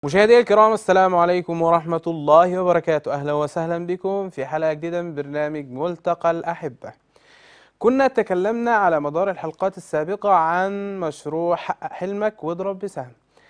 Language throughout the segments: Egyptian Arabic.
مشاهدينا الكرام السلام عليكم ورحمة الله وبركاته أهلا وسهلا بكم في حلقة جديدة من برنامج ملتقى الأحبة كنا تكلمنا على مدار الحلقات السابقة عن مشروع حقق حلمك واضرب بسهم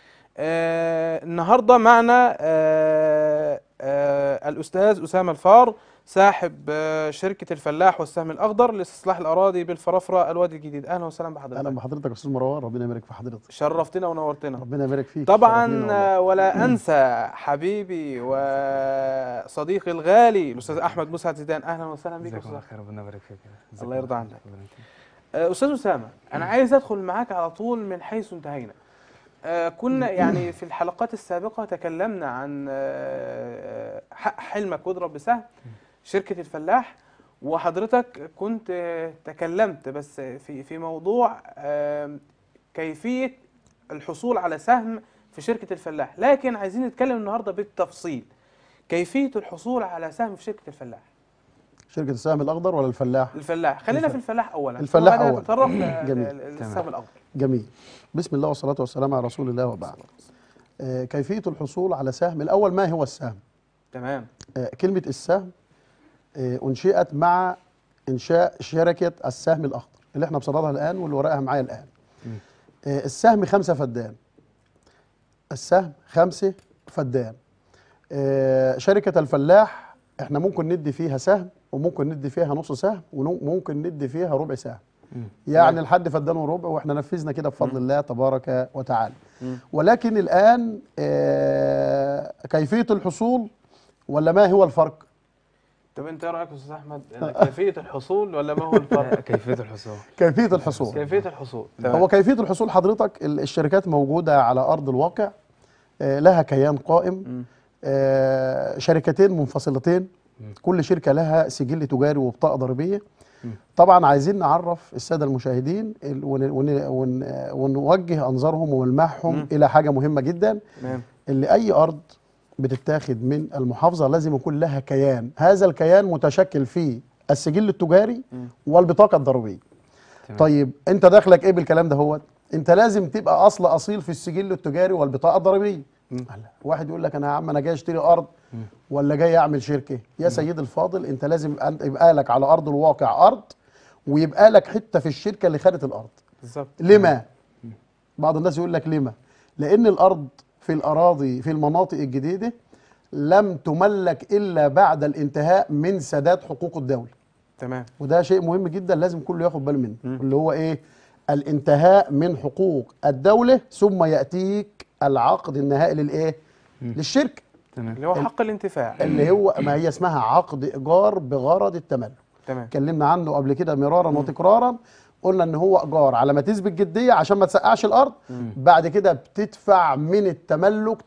آه النهاردة معنا آه آه الأستاذ أسامة الفار صاحب آه شركة الفلاح والسهم الأخضر لاستصلاح الأراضي بالفرافرة الوادي الجديد أهلا وسهلا بحضرتك اهلا بحضرتك يا استاذ مروان ربنا يبارك في حضرتك شرفتنا ونورتنا ربنا يبارك فيك طبعا شرفينا والله. آه، ولا انسى حبيبي وصديقي الغالي الاستاذ احمد مسعد زيدان اهلا وسهلا بك جزاكم استاذ الله أحمد. خير ربنا يبارك فيك جزاكم الله يرضى خير. عنك. ربنا يكرمك. آه، استاذ اسامه انا عايز ادخل معاك على طول من حيث انتهينا آه، كنا يعني في الحلقات السابقه تكلمنا عن آه، حق حلمك واضرب بسهم شركه الفلاح وحضرتك كنت آه، تكلمت بس في في موضوع آه، كيفيه الحصول على سهم في شركه الفلاح لكن عايزين نتكلم النهارده بالتفصيل كيفيه الحصول على سهم في شركه الفلاح شركه السهم الاخضر ولا الفلاح الفلاح خلينا في الف- الفلاح اولا الفلاح وبعدها أولاً. نتطرق ل- جميل. ل- للسهم تمام. الاخضر جميل بسم الله والصلاه والسلام على رسول الله وبعد آه كيفيه الحصول على سهم الاول ما هو السهم تمام آه كلمه السهم آه انشئت مع انشاء شركه السهم الاخضر اللي احنا بصددها الان واللي ورقها معايا الان مم. آه السهم خمسة فدان السهم خمسة فدان آه شركة الفلاح احنا ممكن ندي فيها سهم وممكن ندي فيها نص سهم وممكن ندي فيها ربع سهم مم. يعني لحد فدان وربع واحنا نفذنا كده بفضل الله تبارك وتعالى مم. ولكن الان آه كيفية الحصول ولا ما هو الفرق طب انت ايه رايك يا استاذ احمد كيفيه الحصول ولا ما هو الفرق كيفية الحصول كيفية الحصول كيفيه الحصول هو كيفية الحصول حضرتك ال- الشركات موجودة على أرض الواقع آه، لها كيان قائم مم. آه، شركتين منفصلتين مم. كل شركة لها سجل تجاري وبطاقة ضريبية مم. طبعا عايزين نعرف السادة المشاهدين ال- ون- ون- ون- ونوجه أنظارهم وملمحهم مم. إلى حاجة مهمة جدا تمام اللي أي أرض بتتاخد من المحافظة لازم يكون لها كيان هذا الكيان متشكل فيه السجل التجاري مم. والبطاقة الضريبية تمام. طيب انت داخلك ايه بالكلام ده هو انت لازم تبقى اصل اصيل في السجل التجاري والبطاقه الضريبيه مم. هلا، واحد يقول لك انا يا عم انا جاي اشتري ارض مم. ولا جاي اعمل شركه يا سيدي الفاضل انت لازم أن- يبقى لك على ارض الواقع ارض ويبقى لك حته في الشركه اللي خدت الارض بالظبط لما بعض الناس يقول لك لما لان الارض في الاراضي في المناطق الجديده لم تملك الا بعد الانتهاء من سداد حقوق الدوله تمام وده شيء مهم جدا لازم كله ياخد باله منه مم. اللي هو ايه الانتهاء من حقوق الدولة ثم يأتيك العقد النهائي للايه مم. للشركة تمام اللي هو حق الانتفاع اللي هو ما هي اسمها عقد إيجار بغرض التملك تمام اتكلمنا عنه قبل كده مرارا وتكرارا قلنا ان هو ايجار على ما تثبت جديه عشان ما تسقعش الارض مم. بعد كده بتدفع من التملك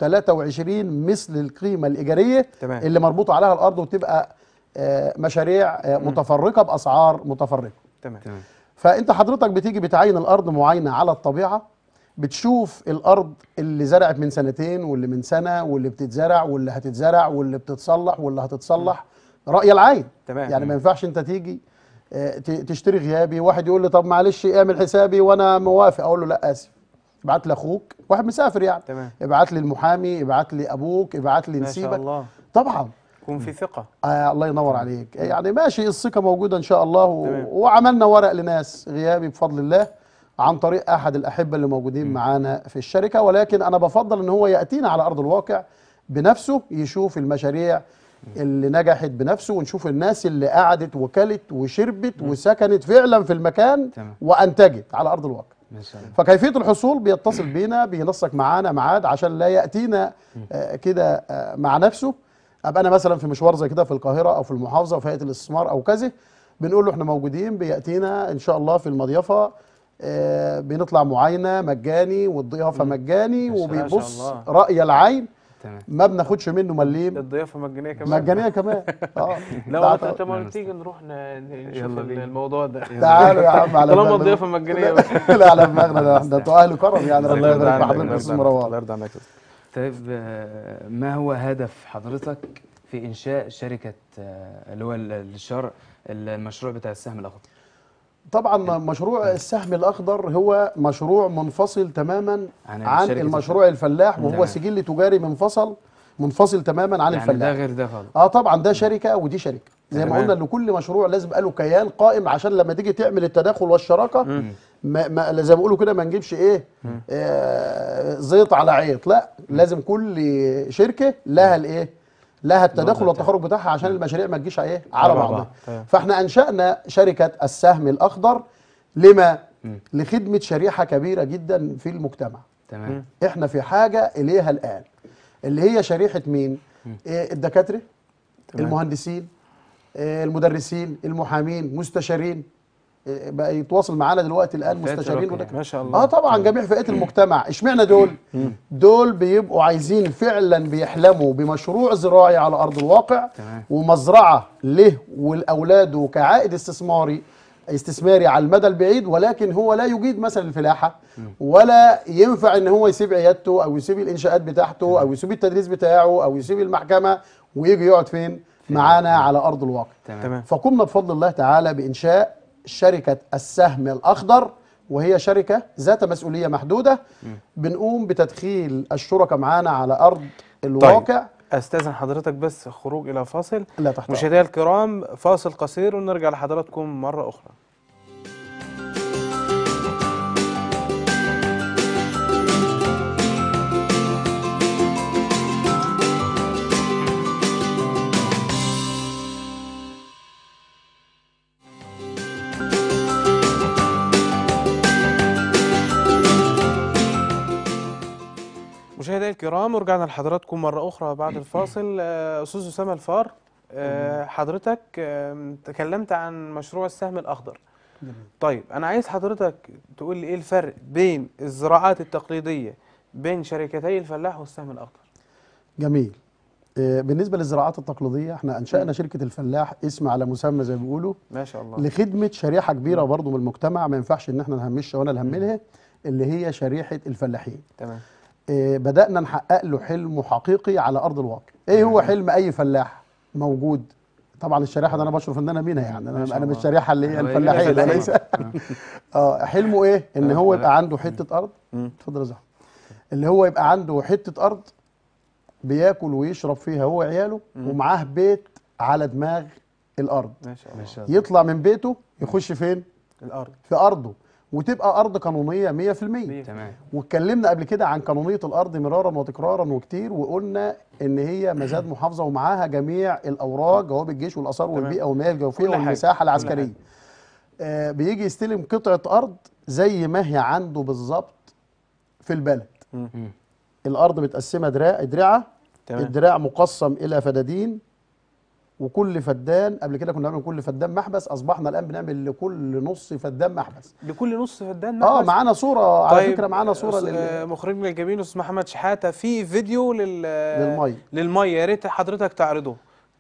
23 مثل القيمه الايجاريه تمام. اللي مربوط عليها الارض وتبقى آه، مشاريع آه، متفرقه باسعار متفرقه تمام تمام فانت حضرتك بتيجي بتعين الارض معاينه على الطبيعه بتشوف الارض اللي زرعت من سنتين واللي من سنه واللي بتتزرع واللي هتتزرع واللي بتتصلح واللي هتصلح راي العين تمام. يعني ما ينفعش انت تيجي آه، ت- تشتري غيابي واحد يقول لي طب معلش اعمل حسابي وانا موافق اقول له لا اسف ابعت لي اخوك واحد مسافر يعني تمام ابعت لي المحامي ابعت لي ابوك ابعت لي ما شاء نسيبك الله طبعا يكون في ثقه آه الله ينور عليك يعني ماشي الثقة موجودة إن شاء الله و... تمام. وعملنا ورق لناس غيابي بفضل الله عن طريق أحد الأحبة اللي موجودين معانا في الشركة ولكن أنا بفضل إن هو يأتينا على أرض الواقع بنفسه يشوف المشاريع اللي نجحت بنفسه ونشوف الناس اللي قعدت وكلت وشربت وسكنت فعلا في المكان تمام. وأنتجت على أرض الواقع ما شاء الله فكيفيه الحصول بيتصل بينا بينسق معانا ميعاد عشان لا ياتينا آه، كده آه، مع نفسه ابقى انا مثلا في مشوار زي كده في القاهره او في المحافظه او في هيئه الاستثمار او كذا بنقول له احنا موجودين بياتينا ان شاء الله في المضيفه آه، بنطلع معاينه مجاني والضيافه مجاني ما شاء الله. وبيبص ما شاء الله. راي العين تمام ما بناخدش منه مليم الضيافه مجانيه كمان مجانيه كمان اه لو بعد- انت طب ما لا، تيجي نروح ن- ن- نشوف يلا بينا. الموضوع ده تعالوا يا عم على طالما دماغنا. الضيافه مجانيه لا على دماغنا ده ده انتوا اهل كرم يعني ربنا يرضى يبارك في عنك، حضرتك الله يا استاذ يرضى عنك، مروان الله يرضى عنك طيب آه، ما هو هدف حضرتك في إنشاء شركة آه، اللي هو ال- الشر المشروع بتاع السهم الأخضر طبعا مشروع السهم الاخضر هو مشروع منفصل تماما عن عن شركة المشروع الفلاح وهو تمام. سجل تجاري منفصل منفصل تماما عن يعني ده الفلاح غير ده خالص اه طبعا ده شركه ودي شركه زي ما تمام. قلنا ان كل مشروع لازم يبقى له كيان قائم عشان لما تيجي تعمل التداخل والشراكه ما, ما زي ما بيقولوا كده ما نجيبش ايه آه زيط على عيط لا لازم كل شركه لها الايه لها التداخل الوضع والتخرج بتاعها عشان المشاريع ما تجيش ايه على على بعضها بعض. تمام. فاحنا انشانا شركه السهم الاخضر لما لخدمه شريحه كبيره جدا في المجتمع تمام احنا في حاجه اليها الان اللي هي شريحه مين إيه الدكاتره تمام. المهندسين إيه المدرسين المحامين مستشارين إيه بقى يتواصل معانا دلوقتي الان فئات مستشارين راقية. ودكاتره ما شاء الله اه طبعا جميع فئات المجتمع اشمعنى دول دول بيبقوا عايزين فعلا بيحلموا بمشروع زراعي على ارض الواقع تمام. ومزرعه له ولاولاده كعائد استثماري استثماري على المدى البعيد ولكن هو لا يجيد مثلا الفلاحه ولا ينفع ان هو يسيب عيادته او يسيب الانشاءات بتاعته او يسيب التدريس بتاعه او يسيب المحكمه ويجي يقعد فين معانا على ارض الواقع تمام تمام فقمنا بفضل الله تعالى بانشاء شركه السهم الاخضر وهي شركه ذات مسؤوليه محدوده بنقوم بتدخيل الشركاء معانا على ارض الواقع استاذن حضرتك بس خروج الى فاصل لا تحت أمر. مشاهدينا الكرام فاصل قصير ونرجع لحضراتكم مره اخرى مشاهدينا الكرام ورجعنا لحضراتكم مرة أخرى بعد الفاصل آه، أستاذ أسامة الفار آه، حضرتك آم، تكلمت عن مشروع السهم الأخضر طيب أنا عايز حضرتك تقول لي إيه الفرق بين الزراعات التقليدية بين شركتي الفلاح والسهم الأخضر جميل آه، بالنسبه للزراعات التقليديه احنا انشانا شركه الفلاح اسم على مسمى زي ما بيقولوا ما شاء الله لخدمه شريحه كبيره برضو من المجتمع ما ينفعش ان احنا نهمشها ولا نهملها اللي هي شريحه الفلاحين تمام آه، بدأنا نحقق له حلمه حقيقي على أرض الواقع إيه هو حلم أي فلاح موجود طبعا الشريحة ده أنا بشرف إن أنا منها يعني ما أنا شاء أنا من الله. الشريحة اللي هي هو الفلاحية إيه وليس الفلاحين؟ اه حلمه إيه إن هو يبقى عنده حتة أرض مم. اتفضل يا زهر اللي هو يبقى عنده حتة أرض بياكل ويشرب فيها هو وعياله ومعاه بيت على دماغ الأرض ما شاء ما الله شاء الله يطلع من بيته يخش فين الأرض في أرضه وتبقى أرض قانونية 100% مية. تمام واتكلمنا قبل كده عن قانونيه الارض مرارا وتكرارا وكتير وقلنا ان هي مزاد محافظه ومعاها جميع الاوراق جواب الجيش والاثار تمام. والبيئه والمياه الجوفيه كل حاجة. والمساحه كل العسكريه حاجة. آه بيجي يستلم قطعه ارض زي ما هي عنده بالظبط في البلد مم. مم. الارض متقسمه دراع دراعه تمام الدراع مقسم الى فدادين وكل فدان قبل كده كنا بنعمل كل فدان محبس اصبحنا الان بنعمل لكل نص فدان محبس لكل نص فدان اه محبس؟ معانا صوره على طيب، فكره معانا صوره أس- لل... آه، مخرجنا الجميل استاذ محمد شحاته في فيديو لل للمية. للميه يا ريت حضرتك تعرضه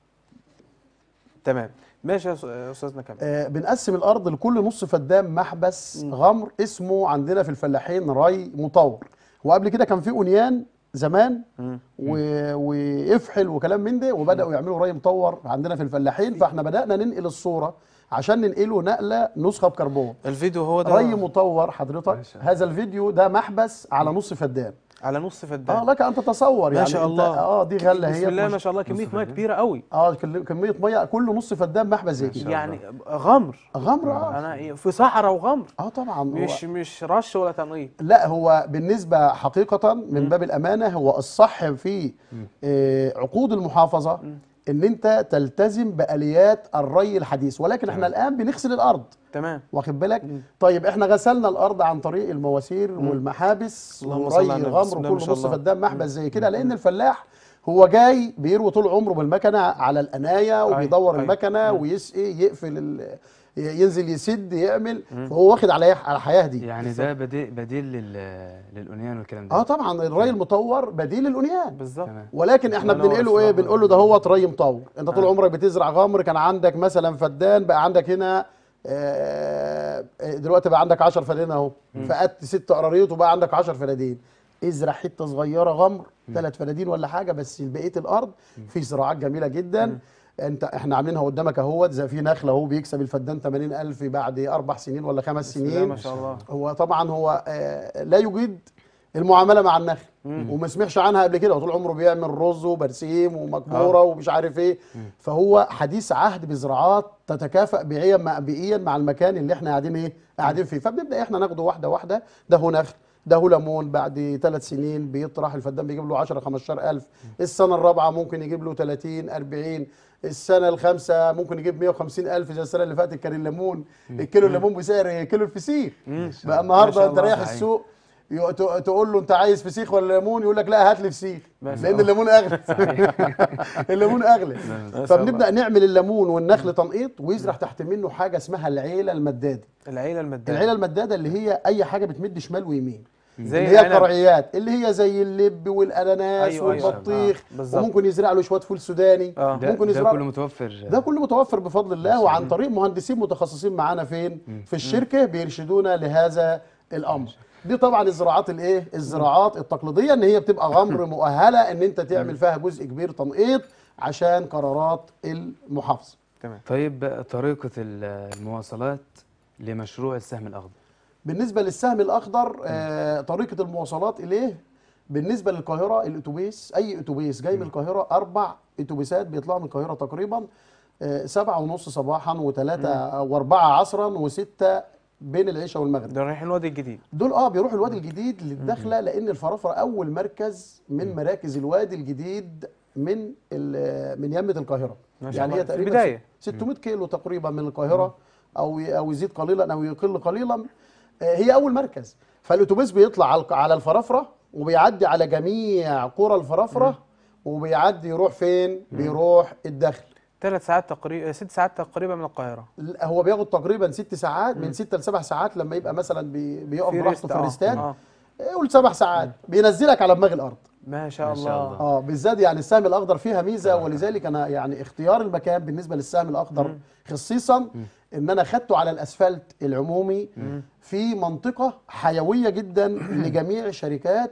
تمام ماشي يا أس- آه، استاذنا كمال آه، بنقسم الارض لكل نص فدان محبس غمر اسمه عندنا في الفلاحين ري مطور وقبل كده كان في انيان زمان مم. و... وافحل وكلام من ده وبداوا يعملوا ري مطور عندنا في الفلاحين فاحنا بدانا ننقل الصوره عشان ننقله نقله نسخه بكربون الفيديو هو ده ري مطور حضرتك ما شاء الله. هذا الفيديو ده محبس على نص فدان على نص فدان اه لك ان تتصور ما يعني شاء أنت- الله اه دي غله هي بسم الله مش- ما شاء الله كميه نص ميه فدان. كبيره قوي اه كل- كميه ميه كل نص فدان محبس زي كده يعني غمر غمر اه انا في صحراء وغمر اه طبعا هو- مش مش رش ولا تنقيط لا هو بالنسبة حقيقة من باب الأمانة هو الصح في آه، عقود المحافظة إن أنت تلتزم بآليات الري الحديث ولكن احنا الآن بنغسل الأرض تمام واخد بالك طيب احنا غسلنا الأرض عن طريق المواسير والمحابس اللهم صل وري على النبي. غمر بسم الله وكل ما شاء نص الله. فدان محبس زي كده لأن الفلاح هو جاي بيروي طول عمره بالمكنة على القناية وبيدور أيوة. المكنة ويسقي يقفل ال... ينزل يسد يعمل فهو واخد على على الحياة دي يعني ده بديل بديل لل... للأونيان والكلام ده اه طبعا الري المطور بديل الأونيان بالظبط تمام ولكن احنا الله ينور بننقله ايه الصراحة. بنقول له ده هو ري مطور انت طول عمرك بتزرع غمر كان عندك مثلا فدان بقى عندك هنا آه، آه، دلوقتي بقى عندك 10 فدان اهو فقدت ست قراريط وبقى عندك 10 فدادين ازرع حته صغيره غمر ثلاث فدادين ولا حاجه بس بقيه الارض في زراعات جميله جدا انت احنا عاملينها قدامك اهوت زي في نخله اهو بيكسب الفدان 80000 بعد اربع سنين ولا خمس بسم الله سنين ما شاء الله هو طبعا هو آه، لا يجيد المعامله مع النخل وما سمعش عنها قبل كده وطول عمره بيعمل رز وبرسيم ومكبوره ومش عارف ايه فهو حديث عهد بزراعات تتكافئ بيئيا مع بيئيا مع المكان اللي احنا قاعدين ايه قاعدين فيه فبنبدا احنا ناخده واحده واحده ده هو نخل ده هو ليمون بعد ثلاث سنين بيطرح الفدان بيجيب له 10 15000 السنه الرابعه ممكن يجيب له 30 40 السنه الخامسه ممكن يجيب 150000 زي السنه اللي فاتت كان الليمون الكيلو الليمون بسعر كيلو الفسيخ بقى ما شاء النهارده انت الله، رايح صحيح. السوق يق- ت- تقول له انت عايز فسيخ ولا ليمون يقول لك لا هات لي فسيخ ما شاء لان الله. الليمون اغلى الليمون اغلى ما شاء فبنبدا نعمل الليمون والنخل تنقيط ويزرع تحت منه حاجه اسمها العيله المداده العيله الماديه العيله المداده اللي هي اي حاجه بتمد شمال ويمين زي اللي هي العنب. الفرعيات اللي هي زي اللب والاناناس أيوة، أيوة. والبطيخ آه، بالظبط. وممكن يزرع له شويه فول سوداني آه. ده, ممكن ده يزرع كله متوفر ده كله متوفر بفضل الله وعن طريق مهندسين متخصصين معانا فين في الشركه بيرشدونا لهذا الامر دي طبعا الزراعات الايه الزراعات التقليديه ان هي بتبقى غمر مؤهله ان انت تعمل فيها جزء كبير تنقيط عشان قرارات المحافظه تمام طيب بقى طريقة ال- المواصلات لمشروع السهم الأخضر بالنسبه للسهم الاخضر آه طريقه المواصلات اليه بالنسبه للقاهره الاتوبيس اي اتوبيس جاي من القاهره اربع اتوبيسات بيطلعوا من القاهره تقريبا آه سبعة ونص صباحا وثلاثة واربعة عصرا وستة بين العشاء والمغرب ده رايحين الوادي الجديد دول اه بيروحوا الوادي الجديد للدخله لان الفرافره اول مركز من مراكز الوادي الجديد من ال- من يمه القاهره ما شاء يعني الله. هي في تقريبا البداية. 600 كيلو تقريبا من القاهره او او يزيد قليلا او يقل قليلا آه، هي اول مركز فالاتوبيس بيطلع على على الفرافره وبيعدي على جميع قرى الفرافره وبيعدي يروح فين بيروح الدخل ثلاث ساعات تقريبا ست ساعات تقريبا من القاهره لا، هو بياخد تقريبا ست ساعات من ست لسبع ساعات لما يبقى مثلا بي- بيقف في براحته ريست، في آه، الريستات آه. قول سبع ساعات بينزلك على دماغ الارض ما شاء ما شاء الله الله. اه بالذات يعني السهم الاخضر فيها ميزه ولذلك انا يعني اختيار المكان بالنسبه للسهم الاخضر خصيصا ان انا خدته على الاسفلت العمومي في منطقه حيويه جدا لجميع شركات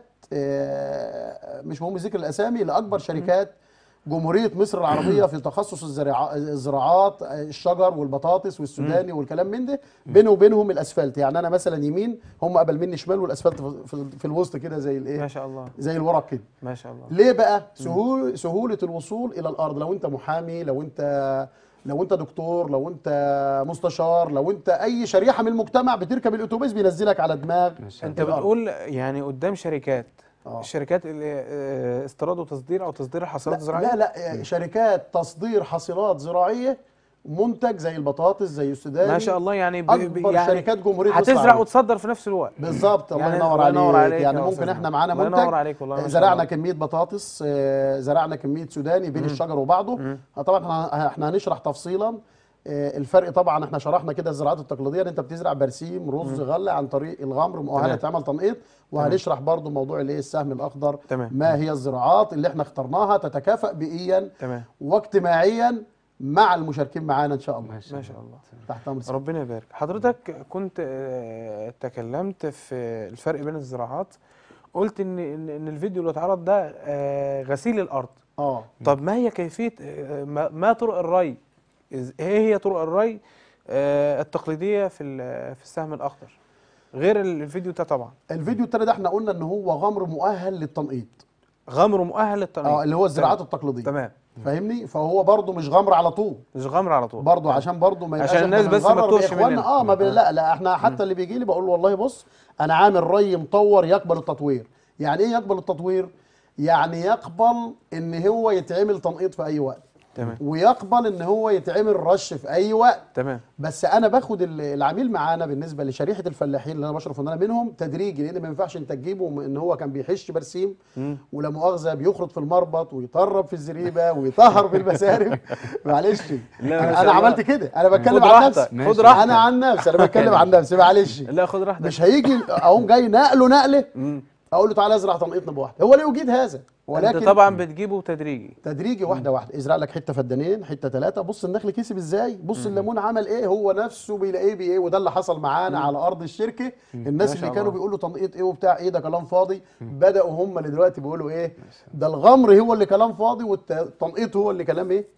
آه، مش مهم ذكر الاسامي لاكبر شركات جمهوريه مصر العربيه في تخصص الزراعة- الزراعات آه، الشجر والبطاطس والسوداني والكلام من ده بينه وبينهم الاسفلت يعني انا مثلا يمين هم قبل مني شمال والاسفلت في- في, في الوسط كده زي ما الايه شاء الله زي الورق كده ما شاء الله ليه بقى سهول سهوله الوصول الى الارض لو انت محامي لو انت لو انت دكتور لو انت مستشار لو انت اي شريحه من المجتمع بتركب الاتوبيس بينزلك على دماغ ما شاء انت الله الأرض. بتقول يعني قدام شركات آه. الشركات اللي آه، استيراد وتصدير او تصدير الحصولات الزراعيه لا لا شركات تصدير حاصلات زراعيه منتج زي البطاطس زي السوداني ما شاء الله يعني ب- ب- اكبر يعني شركات جمهوريه مصر هتزرع العربية. وتصدر في نفس الوقت بالظبط الله يعني ينور الله عليك, ينور عليك يعني يا ممكن أستاذ احنا محمد. معانا الله منتج ينور عليك والله ما شاء زرعنا الله. كميه بطاطس آه، زرعنا كميه سوداني بين الشجر وبعضه آه، طبعا احنا احنا هنشرح تفصيلا آه، الفرق طبعا احنا شرحنا كده الزراعات التقليديه ان انت بتزرع برسيم رز غله عن طريق الغمر مؤهله تمام. تعمل تنقيط وهنشرح برضو موضوع الايه السهم الاخضر تمام. ما هي الزراعات اللي احنا اخترناها تتكافئ بيئيا تمام واجتماعيا مع المشاركين معانا ان شاء الله ما شاء ما شاء الله تحت امر سيادتك. ربنا يبارك حضرتك كنت آه، تكلمت في الفرق بين الزراعات قلت ان ان إن الفيديو اللي اتعرض ده آه، غسيل الارض اه طب ما هي كيفيه آه، ما ما طرق الري إز- ايه هي طرق الري آه، التقليديه في ال- في السهم الاخضر غير ال- الفيديو ده طبعا الفيديو التاني ده احنا قلنا ان هو غمر مؤهل للتنقيط غمر مؤهل للتنقيط اه اللي هو الزراعات التقليديه تمام فاهمني فهو برضه مش غمر على طول مش غمر على طول برضه عشان برضه ما يبقاش عشان إحنا الناس بس ما بنغرر تتوهش بإخواننا. مننا. اه ما بي... لا لا احنا حتى اللي بيجي لي بقول له والله بص انا عامل ري مطور يقبل التطوير يعني ايه يقبل التطوير يعني يقبل ان هو يتعمل تنقيط في اي وقت تمام ويقبل ان هو يتعمل رش في اي وقت تمام بس انا باخد ال- العميل معانا بالنسبه لشريحه الفلاحين اللي انا بشرف ان انا منهم تدريجي لان ما ينفعش انت تجيبه م- ان هو كان بيحش برسيم مم. ولا مؤاخذه بيخرط في المربط ويطرب في الزريبه ويطهر في المسارب معلش لا، ما انا, شاء أنا الله. عملت كده انا بتكلم خد عن راحتك، نفسي ماشي. خد راحتك انا عن نفسي انا بتكلم عن نفسي معلش لا خد راحتك مش هيجي اقوم جاي نقله نقله مم. اقول له تعالى ازرع تنقيطنا بواحده هو لا يجيد هذا ولكن انت طبعا بتجيبه تدريجي تدريجي واحده واحده ازرع لك حته فدانين حته ثلاثه بص النخل كسب ازاي بص الليمون عمل ايه هو نفسه بيلاقيه بايه وده اللي حصل معانا على ارض الشركه الناس ما اللي شاء كانوا الله. بيقولوا تنقيط ايه وبتاع ايه ده كلام فاضي بداوا هم اللي دلوقتي بيقولوا ايه ده الغمر هو اللي كلام فاضي والتنقيط هو اللي كلام ايه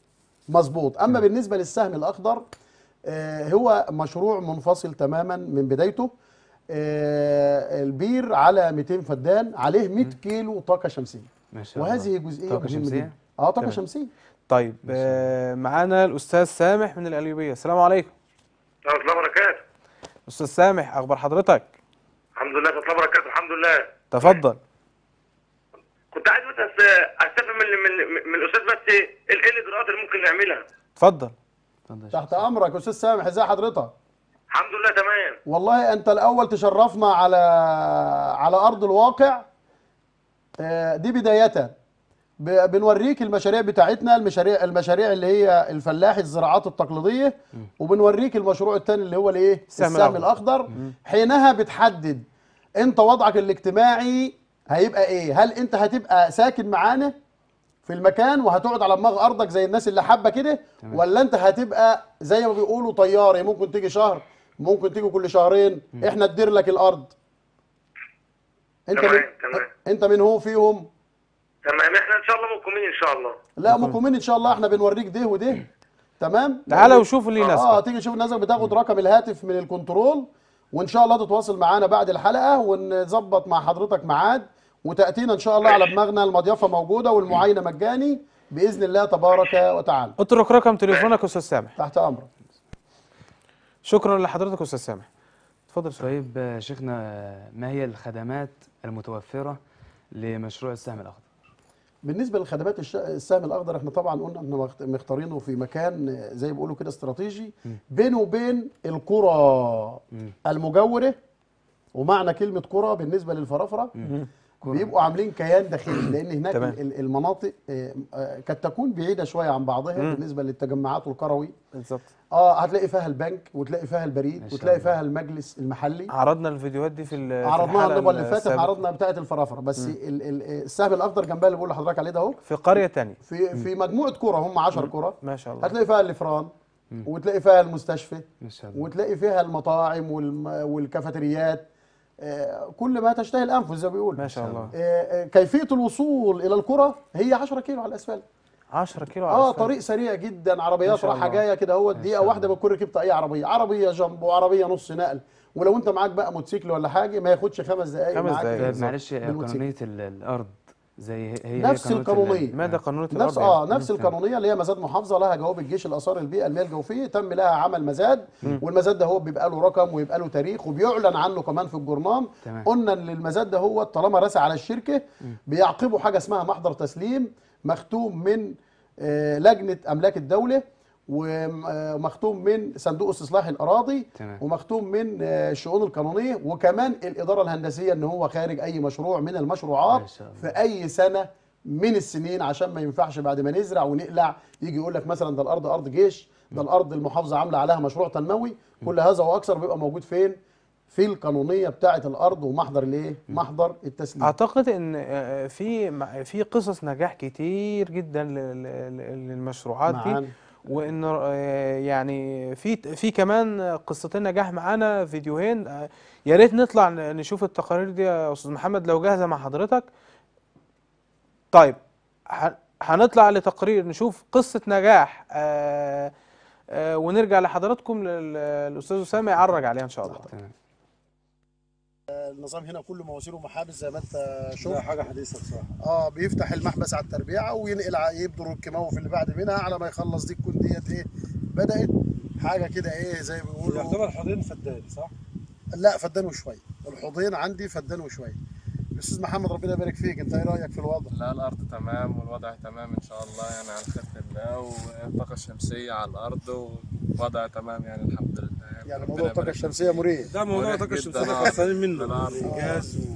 مظبوط اما بالنسبه للسهم الاخضر آه، هو مشروع منفصل تماما من بدايته آه، البير على 200 فدان عليه 100 كيلو طاقه شمسيه ما شاء الله وهذه جزئيه طاقة مهمه شمسية؟ جدا اه طاقه تمام. شمسيه طيب آه، معانا الاستاذ سامح من القليوبيه السلام عليكم ورحمة الله وبركاته استاذ سامح اخبار حضرتك الحمد لله ورحمة الله وبركاته الحمد لله تفضل كنت عايز بس أس- استفهم من من, من الاستاذ بس ايه إيه الاجراءات اللي ممكن نعملها اتفضل اتفضل يا تحت شيخ. امرك استاذ سامح ازي حضرتك الحمد لله تمام والله انت الاول تشرفنا على على ارض الواقع آه، دي بدايه ب- بنوريك المشاريع بتاعتنا المشاريع المشاريع اللي هي الفلاحي الزراعات التقليديه وبنوريك المشروع الثاني اللي هو الايه السهم السهم الأخضر. الاخضر حينها بتحدد انت وضعك الاجتماعي هيبقى ايه هل انت هتبقى ساكن معانا في المكان وهتقعد على دماغ ارضك زي الناس اللي حابه كده ولا انت هتبقى زي ما بيقولوا طياري ممكن تيجي شهر ممكن تيجي كل شهرين احنا ندير لك الارض انت تمام، من تمام. انت من هو فيهم تمام احنا ان شاء الله مقيمين ان شاء الله لا مقومين ان شاء الله احنا بنوريك ده وده تمام تعالى وشوف اللي اه يناسبك تيجي تشوف الناس بتاخد رقم الهاتف من الكنترول وان شاء الله تتواصل معانا بعد الحلقه ونظبط مع حضرتك ميعاد وتاتينا ان شاء الله على دماغنا المضيافه موجوده والمعاينه مجاني باذن الله تبارك وتعالى اترك رقم تليفونك يا استاذ سامح تحت امرك شكرا لحضرتك يا استاذ سامح اتفضل سؤال طيب آه، شيخنا آه، ما هي الخدمات المتوفرة لمشروع السهم الأخضر؟ بالنسبه للخدمات الش- السهم الاخضر احنا طبعا قلنا احنا مخت- مختارينه في مكان آه، زي ما بيقولوا كده استراتيجي بينه وبين القرى المجاوره ومعنى كلمه قرى بالنسبه للفرافره بيبقوا عاملين كيان داخلي لان هناك تمام. ال- المناطق آه، آه، قد تكون بعيده شويه عن بعضها بالنسبه للتجمعات والقروي بالظبط اه هتلاقي فيها البنك وتلاقي فيها ما البريد شاء وتلاقي الله. فيها المجلس المحلي عرضنا الفيديوهات دي في ال- في عرضناها الحلقة المره اللي فاتت السابقة. عرضنا بتاعه الفرافره بس ال ال السهم الاخضر جنبها اللي بقول لحضرتك عليه ده اهو في قرية تانية في في مجموعه كرة هم 10 كرة ما شاء الله هتلاقي فيها الافران وتلاقي فيها المستشفى ما شاء الله وتلاقي فيها المطاعم والم- والكافيتريات آه، كل ما تشتهي الانفس زي ما بيقول ما شاء الله آه، آه، كيفيه الوصول الى القرى هي 10 كيلو على الاسفلت 10 كيلو على اه الأسفل. طريق سريع جدا ما عربيات شاء رايحه الله. جايه كده اهوت ما دقيقه شاء واحده الله. بتكون ركبت اي عربيه عربيه جنب وعربيه نص نقل ولو انت معاك بقى موتوسيكل ولا حاجه ما ياخدش خمس دقائق خمس معاك دقايق. طيب بالظبط. معلش آه، بالموتوسيكل. قانونية ال- الأرض زي هي هي نفس قانونية ال- القانونية. ماذا آه. قانونية نفس الأرض اه يعني؟ نفس القانونيه اللي هي مزاد محافظه لها جواب الجيش الاثار البيئه المياه الجوفيه تم لها عمل مزاد والمزاد ده هو بيبقى له رقم ويبقى له تاريخ وبيعلن عنه كمان في الجرنان تمام. قلنا ان المزاد ده هو طالما رسى على الشركه بيعقبه حاجه اسمها محضر تسليم مختوم من آه، لجنه املاك الدوله ومختوم من صندوق استصلاح الاراضي تمام. ومختوم من آه، الشؤون القانونيه وكمان الاداره الهندسيه ان هو خارج اي مشروع من المشروعات ما شاء الله. في اي سنه من السنين عشان ما ينفعش بعد ما نزرع ونقلع يجي يقول لك مثلا ده الارض ارض جيش ده الارض المحافظه عامله عليها مشروع تنموي كل هذا واكثر بيبقى موجود فين في القانونيه بتاعه الارض ومحضر الايه محضر التسليم اعتقد ان آه، في مع- في قصص نجاح كتير جدا لل- لل- للمشروعات دي معانا. وان آه، يعني في في كمان قصتين نجاح معانا فيديوهين آه، يا ريت نطلع ن- نشوف التقارير دي يا استاذ محمد لو جاهزه مع حضرتك طيب ه- هنطلع لتقرير نشوف قصه نجاح آه، آه، ونرجع لحضراتكم لل- الاستاذ اسامه يعرج عليها ان شاء الله تمام النظام هنا كله مواسير ومحابس زي ما انت لا شفت حاجه حديثه بصراحه اه بيفتح المحبس على التربيعه وينقل ع- يبدر الكيماوي في اللي بعد منها على ما يخلص دي تكون ديت ايه بدات حاجه كده ايه زي ما بيقولوا يعتبر حوضين فدان صح؟ لا فدان وشويه الحوضين عندي فدان وشويه الاستاذ محمد ربنا يبارك فيك انت ايه رايك في الوضع لا الأرض تمام والوضع تمام إن شاء الله يعني على خيرة الله والطاقة الشمسية على الأرض والوضع تمام يعني الحمد لله يعني ربنا موضوع الطاقه يبارك الشمسيه مريح ده موضوع مريح طاقه جداً، الشمسيه آه. خلصانين منه بالعرض. جاز و...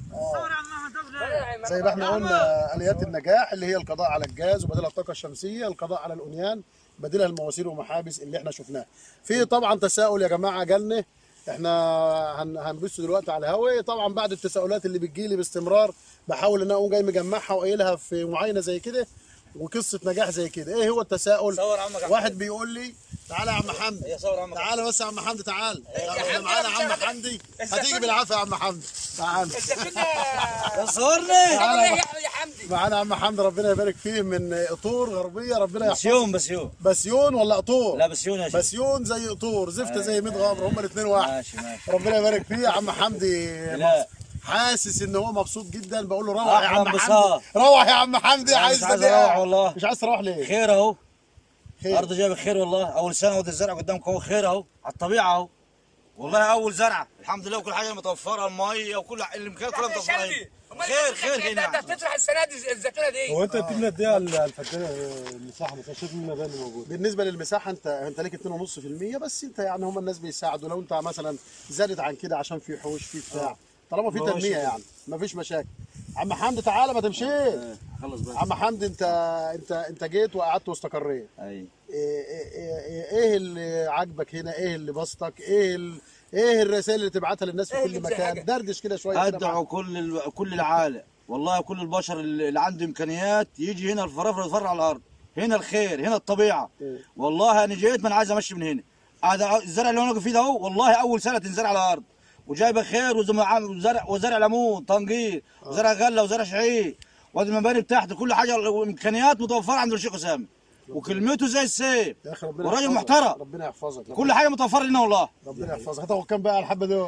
زي ما احنا قلنا اليات النجاح اللي هي القضاء على الجاز وبديلها الطاقه الشمسيه القضاء على الانيان بديلها المواسير ومحابس اللي احنا شفناه في طبعا تساؤل يا جماعه جالنا احنا هن هنبص دلوقتي على الهواء طبعا بعد التساؤلات اللي بتجيلي باستمرار بحاول ان انا اقوم جاي مجمعها وقايلها في معاينه زي كده وقصه نجاح زي كده ايه هو التساؤل واحد بيقول لي تعالى يا عم حمدي تعالى بس يا عم حمدي تعالى احنا معانا يا عم حمدي هتيجي بالعافيه يا عم حمدي تعالى صورني تعالى يا يا حمدي معانا عم حمد ربنا يبارك فيه من قطور غربيه ربنا يحفظه بسيون بسيون بسيون ولا قطور لا بسيون يا شيخ بسيون زي قطور زفته زي ميت غامر هما الاثنين واحد ماشي ماشي ربنا يبارك فيه يا عم حمدي لا. حاسس ان هو مبسوط جدا بقول له روح يا أحلى عم انبساط. حمدي روح يا عم حمدي لا، عايز مش عايز تلاقي- أروح والله. مش عايز تروح ليه خير اهو خير. الارض جايبه خير والله اول سنه ودي الزرع قدامكم اهو خير اهو على الطبيعه اهو والله اول زرعه الحمد لله وكل حاجه متوفره الميه وكل الامكانيات كلها متوفره هنا. خير خير هنا انت بتطرح السنه دي الزيتونه دي هو انت بتبني قد ايه على الفدان المساحه مثلا شايف مين اللي موجود بالنسبه للمساحه انت انت ليك 2.5% بس انت يعني هم الناس بيساعدوا لو انت مثلا زادت عن كده عشان في حوش في بتاع طالما في ما هو تنميه شغل. يعني مفيش مشاكل عم حمدي تعالى ما تمشيش خلص بقى عم حمدي انت انت انت جيت وقعدت واستقريت ايوه ايه, ايه, ايه, ايه اللي عاجبك هنا ايه اللي بسطك ايه ال... ايه الرسائل اللي تبعتها للناس في ايه كل اللي مكان مزعجك؟ دردش كده شويه كده ادعو معاك. كل ال... كل العالم والله كل البشر اللي اللي عنده امكانيات يجي هنا الفرافره يتفرع على الارض هنا الخير هنا الطبيعه والله انا جيت ما انا عايز امشي من هنا هذا الزرع اللي انا واقف فيه ده اهو والله اول سنه تنزرع على الارض وجايبه خير وزرع وزرع, وزرع ليمون طنجير وزرع غله وزرع شعير وادي المباني بتاعته كل حاجه الامكانيات متوفره عند الشيخ اسامه وكلمته زي السيف يا اخي ربنا وراجل يحفظك. محترم. ربنا يحفظك كل حاجه متوفره لنا والله ربنا يحفظك هتاخد كام بقى على الحبه دول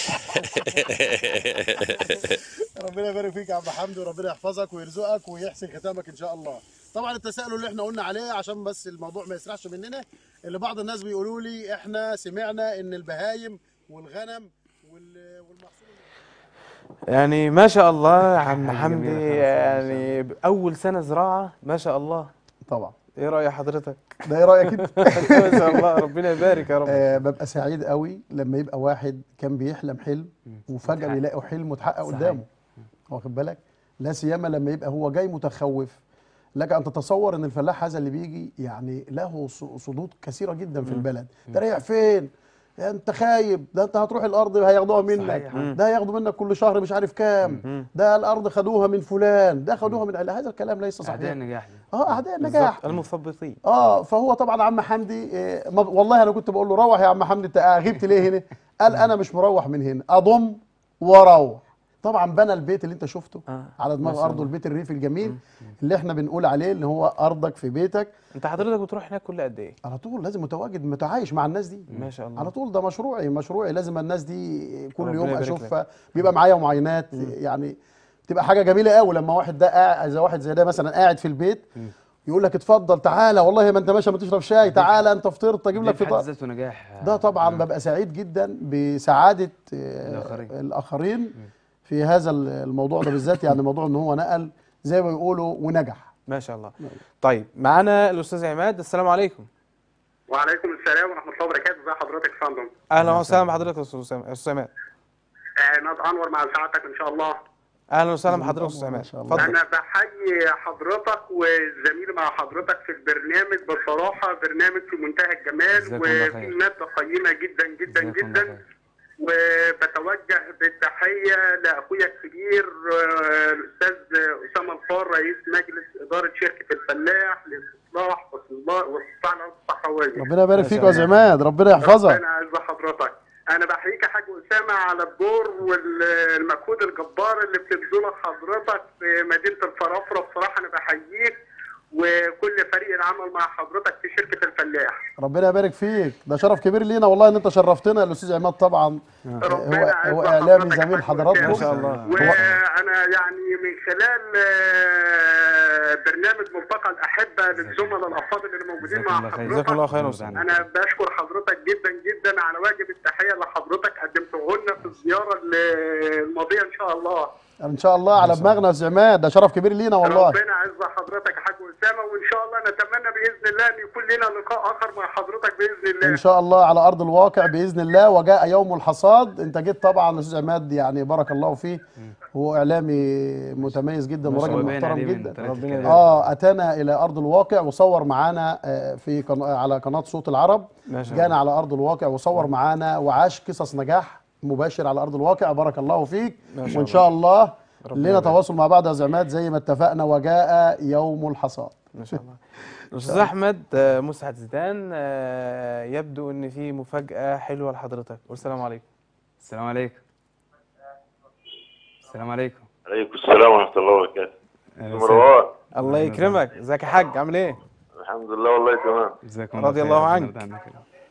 ربنا يبارك فيك يا عم حمدي وربنا يحفظك ويرزقك ويحسن ختامك ان شاء الله طبعا التساؤل اللي احنا قلنا عليه عشان بس الموضوع ما يسرحش مننا اللي بعض الناس بيقولوا لي احنا سمعنا ان البهايم والغنم وال- والمحصول يعني ما شاء الله يا عم حاجة حمدي جميلة خالص، ما شاء يعني اول سنه زراعه ما شاء الله طبعا ايه راي حضرتك ده ايه رايك انت ما شاء الله ربنا يبارك يا رب آه ببقى سعيد قوي لما يبقى واحد كان بيحلم حلم وفجاه متحقق. بيلاقي حلم متحقق صحيح. قدامه واخد بالك لا سيما لما يبقى هو جاي متخوف لك ان تتصور ان الفلاح هذا اللي بيجي يعني له ص- صدود كثيره جدا في البلد ده رايح فين يا انت خايب ده انت هتروح الارض هياخدوها منك صحيح. مم. ده هياخدوا منك كل شهر مش عارف كام ده الارض خدوها من فلان ده خدوها من لا، هذا الكلام ليس اعداء صحيح النجاح دي اه اعداء النجاح بالظبط المثبطين اه فهو طبعا عم حمدي إيه ما- والله انا كنت بقول له روح يا عم حمدي انت غبت ليه هنا؟ قال انا مش مروح من هنا اضم واروح طبعا بنى البيت اللي انت شفته آه، على ما دماغ شاء ارضه البيت الريفي الجميل اللي احنا بنقول عليه ان هو ارضك في بيتك انت حضرتك بتروح هناك كل قد ايه على طول لازم متواجد متعايش مع الناس دي ما شاء الله على طول ده مشروعي مشروعي لازم الناس دي كل ربنا يوم يبارك اشوفها بيبقى معايا معاينات يعني تبقى حاجه جميله قوي لما واحد ده قاعد زي واحد زي ده مثلا قاعد في البيت يقول لك اتفضل تعالى والله ما انت ماشي ما تشرب شاي تعالى انت فطرت اجيب دي لك في حد فطار ذاته نجاح ده طبعا ببقى سعيد جدا بسعاده آه، الآخرين. الاخرين في هذا الموضوع ده بالذات يعني موضوع ان هو نقل زي ما بيقولوا ونجح ما شاء الله طيب معانا الاستاذ عماد السلام عليكم وعليكم السلام ورحمه الله وبركاته ازي حضرتك يا فندم اهلا وسهلا بحضرتك يا استاذ أسامة- استاذ عماد عماد انور مع سعادتك ان شاء الله اهلا وسهلا بحضرتك يا استاذ ما عماد شاء الله. اتفضل انا بحيي حضرتك والزميل مع حضرتك في البرنامج بصراحه برنامج في منتهى الجمال جزاكم الله وفي خير. ماده قيمه جدا جدا جزاكم الله جدا خير. وبتوجه بالتحيه لاخويا الكبير آه، الاستاذ اسامه الفار رئيس مجلس اداره شركه الفلاح للاصلاح واصلاح واصلاح الارض الصحراويه ربنا يبارك ما فيك شاء يا عماد ربنا يحفظك ربنا يعز حضرتك انا بحييك يا حاج اسامه على الدور والمجهود الجبار اللي بتبذله حضرتك في مدينه الفرافره بصراحه انا بحييك وكل فريق العمل مع حضرتك في شركه الفلاح ربنا يبارك فيك ده شرف كبير لينا والله ان انت شرفتنا الاستاذ عماد طبعا ربنا هو يعز هو اعلامي حضرتك يا زميل حاج حضراتكم ما أسامة. شاء الله وانا يعني من خلال آه، برنامج ملتقى الاحبه للزملاء الافاضل اللي موجودين جزاكم مع الله خير. جزاكم الله حضرتك خير يا استاذ عماد. انا بشكر حضرتك جدا جدا على واجب التحيه اللي حضرتك قدمته لنا في الزياره الماضيه ان شاء الله ان شاء الله على دماغنا يا استاذ عماد ده شرف كبير لينا والله ربنا يعز حضرتك يا حاج اسامه وان شاء الله نتمنى باذن الله ان يكون لنا لقاء اخر مع حضرتك باذن الله ان شاء الله على ارض الواقع باذن الله وجاء يوم الحصاد انت جيت طبعا يا استاذ عماد يعني بارك الله فيه هو اعلامي متميز جدا ما شاء وراجل الله باين محترم عليه من جدا طريقة ربنا الكلام. يبارك. اه اتانا الى ارض الواقع وصور معانا آه، في قن... على قناه صوت العرب ما شاء جانا على ارض الواقع وصور معانا وعاش قصص نجاح مباشر على ارض الواقع بارك الله فيك ما شاء وان شاء الله ربنا لنا يبارك. تواصل مع بعض يا زعمات زي ما اتفقنا وجاء يوم الحصاد ما شاء الله الاستاذ احمد آه، مسعد زيدان آه، يبدو ان في مفاجاه حلوه لحضرتك والسلام عليكم السلام عليكم السلام عليكم عليكم السلام ورحمة الله وبركاته مروان الله يكرمك ازيك يا حاج عامل ايه الحمد لله والله تمام جزاكم رضي خير. الله ربنا عنك. يرضى عنك.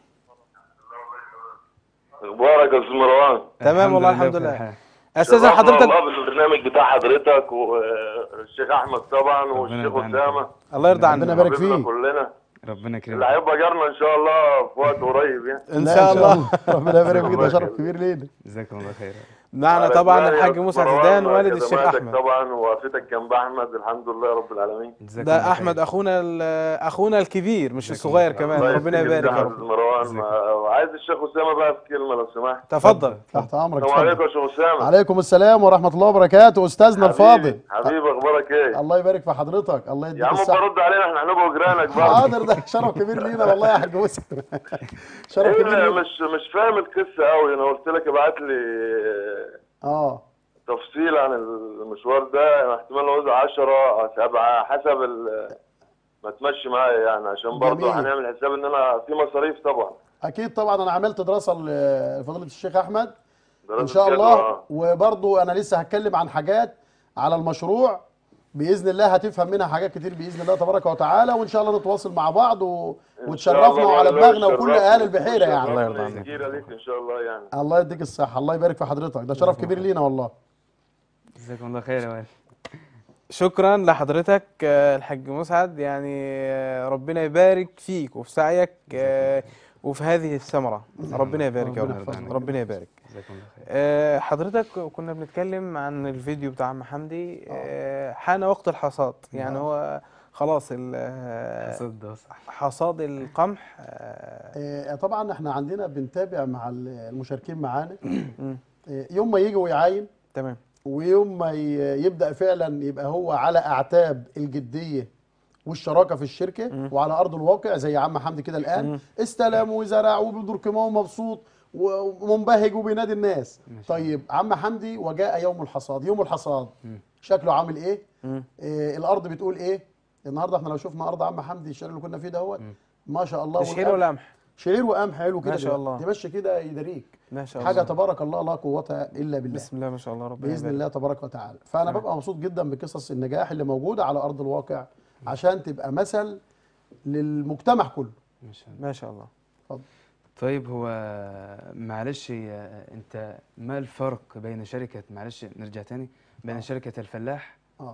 اخبارك يا استاذ مروان تمام والله الحمد بخير لله حال. استاذ شرفنا حضرتك والله بالبرنامج بتاع حضرتك والشيخ احمد طبعا والشيخ يرضى عنك. اسامه الله يرضى ربنا عنك يبارك حبيبنا فيك كلنا ربنا اللي يكرمك هيبقى جارنا ان شاء الله في وقت قريب يعني ان لا، شاء الله ربنا يبارك فيك ده الله شرف يخليك. كبير لينا جزاكم الله خير معنا على طبعا إجمالي يا الحاج أستاذ موسى مروان زيدان والد الشيخ خدماتك احمد طبعا ووقفتك جنب احمد الحمد لله رب العالمين جزاكم ده الله احمد خير. اخونا ال- اخونا الكبير مش جزاكم الصغير الله كمان الله ربنا يفتح يبارك يا يا رب أستاذ مروان ما- وعايز الشيخ اسامه بقى في كلمه لو سمحت تفضل تحت امرك السلام عليكم اتفضل يا شيخ اسامه عليكم السلام ورحمه الله وبركاته استاذنا الفاضل حبيبي حبيبي اخبارك ايه الله يبارك في حضرتك الله يا يديك عم الصحه برد علينا احنا هنبقى جيرانك بقى حاضر ده شرف كبير لينا والله يا حاج موسى شرف ايه كبير لا، لينا مش مش فاهم القصه قوي انا قلت لك ابعت لي اه تفصيل عن المشوار ده أنا احتمال عاوز 10 أو 7 حسب ال- ما تمشي معايا يعني عشان برضه جميل. هنعمل حساب ان انا في مصاريف طبعا اكيد طبعا انا عملت دراسه لفضيله الشيخ احمد دراسة ان شاء جدوى، الله آه. وبرضو انا لسه هتكلم عن حاجات على المشروع باذن الله هتفهم منها حاجات كتير باذن الله تبارك وتعالى وان شاء الله نتواصل مع بعض و... إن وتشرفنا شاء الله وعلى والله دماغنا وكل يشرفنا اهل البحيره يعني الله يرضى ربنا عنك. يجير ليك ان شاء الله يعني الله يديك الصحه الله يبارك في حضرتك ده شرف كبير لينا والله جزاكم الله خير يا والد شكرا لحضرتك آه، الحاج مسعد يعني آه، ربنا يبارك فيك وفي سعيك آه، وفي هذه الثمرة ربنا يبارك يا ربنا رب يحفظك. ربنا يبارك جزاكم الله خير آه، حضرتك كنا بنتكلم عن الفيديو بتاع عم حمدي آه، حان وقت الحصاد يعني هو خلاص ال- آه، حسد ده صح حصاد القمح آه، آه، طبعا احنا عندنا بنتابع مع المشاركين معانا آه، يوم ما يجي ويعاين تمام ويوم ما ي- يبدا فعلا يبقى هو على اعتاب الجديه والشراكه في الشركه وعلى ارض الواقع زي عم حمدي كده الان استلم وزرع وبيدور كمان ومبسوط ومنبهج وبينادي الناس طيب عم حمدي وجاء يوم الحصاد يوم الحصاد شكله عامل ايه مم. إيه الارض بتقول ايه النهارده احنا لو شفنا ارض عم حمدي الشارع اللي كنا فيه دهوت ما شاء الله ده شعير والقمح- ولا قمح شعير وقمح حلو كده ما شاء دلوقتي. الله. تمشي كده يدريك ما شاء حاجه الله تبارك الله لا قوه الا بالله بسم الله ما شاء الله ربنا باذن يبارك. الله تبارك وتعالى فانا ببقى مبسوط جدا بقصص النجاح اللي موجوده على ارض الواقع عشان تبقى مثل للمجتمع كله ما شاء الله ما شاء الله طيب هو معلش يا- انت ما الفرق بين شركة معلش نرجع تاني بين شركة الفلاح اه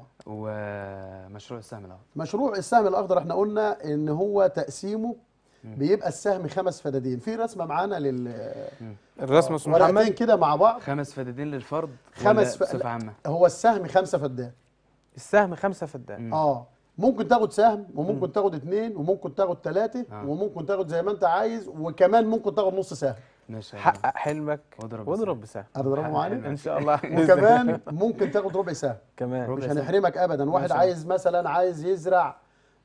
ومشروع السهم الأخضر مشروع السهم الاخضر احنا قلنا ان هو تقسيمه بيبقى السهم خمس فدادين في رسمه معانا لل الرسم اسمه ورقتين محمد كده مع بعض خمس فدادين للفرد خمس ولا ف- بصفة عامة هو السهم خمسه فدان السهم خمسة فدان مم. اه ممكن تاخد سهم وممكن تاخد اتنين وممكن تاخد تلاته آه. وممكن تاخد زي ما انت عايز وكمان ممكن تاخد نص سهم ما شاء الله حقق حلمك واضرب واضرب بسهم هتضربه معانا ان شاء الله وكمان ممكن تاخد ربع سهم كمان مش ربع سهم. هنحرمك ابدا واحد شاء الله. عايز مثلا عايز يزرع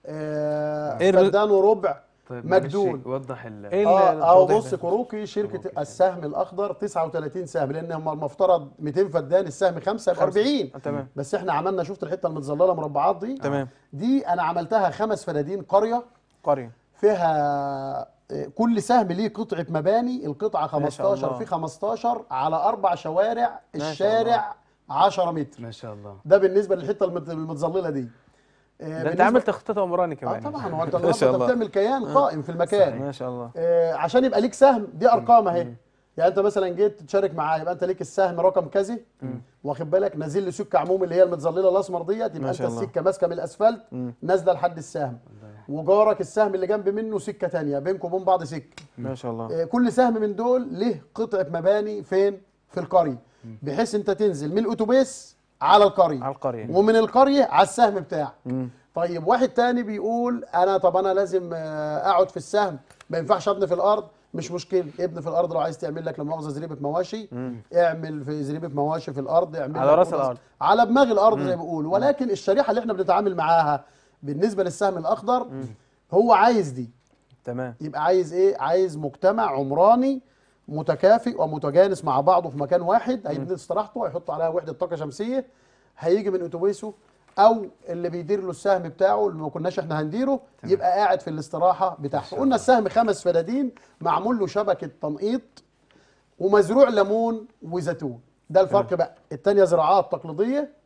آه إيه الر- فدان وربع طيب معلش مجدول. وضح ال ايه اه ال- اه التوضيح بص ده؟ كروكي شركه كروكي. السهم الاخضر 39 سهم لان هم المفترض 200 فدان السهم 5 ب خمسة. 40 آه، تمام بس احنا عملنا شفت الحته المتظلله مربعات دي تمام دي انا عملتها خمس فدادين قريه قرية فيها آه، كل سهم ليه قطعه مباني القطعه ما شاء 15 الله. في 15 على اربع شوارع ما شاء الشارع 10 متر ما شاء الله ده بالنسبه للحته المت- المتظلله دي آه، ده انت بالنسبة- عامل تخطيط عمراني اه كمان طبعا هو انت ما النهارده شاء انت الله بتعمل كيان قائم في المكان ما شاء الله آه، عشان يبقى ليك سهم دي ارقام اهي يعني انت مثلا جيت تشارك معايا يبقى انت ليك السهم رقم كذا واخد بالك نازل لي سكه عموم اللي هي المتظلله الاسمر ديت ما يبقى انت شاء الله. السكه ماسكه من الاسفلت نازله لحد السهم وجارك السهم اللي جنب منه سكه تانية بينكم وبين بعض سكه ما شاء الله آه، كل سهم من دول له قطعه مباني فين في القريه بحيث انت تنزل من الاتوبيس على القريه على القرية ومن القريه على السهم بتاعك مم. طيب واحد تاني بيقول انا طب انا لازم آه، اقعد في السهم ما ينفعش ابني في الارض مش مشكله ابني في الارض لو عايز تعمل لك لما مؤاخذه زريبه مواشي اعمل في زريبه مواشي في الارض اعمل على لك راس أوضة- الأرض. على دماغ الارض زي ما بيقولوا ولكن الشريحه اللي احنا بنتعامل معاها بالنسبه للسهم الاخضر هو عايز دي تمام يبقى عايز ايه عايز مجتمع عمراني متكافئ ومتجانس مع بعضه في مكان واحد هيبني استراحته هيحط عليها وحده طاقه شمسيه هيجي من اتوبيسه او اللي بيدير له السهم بتاعه اللي ما كناش احنا هنديره يبقى قاعد في الاستراحه بتاعته قلنا السهم خمس فدادين معمول له شبكه تنقيط ومزروع ليمون وزيتون ده الفرق بقى التانية زراعات تقليديه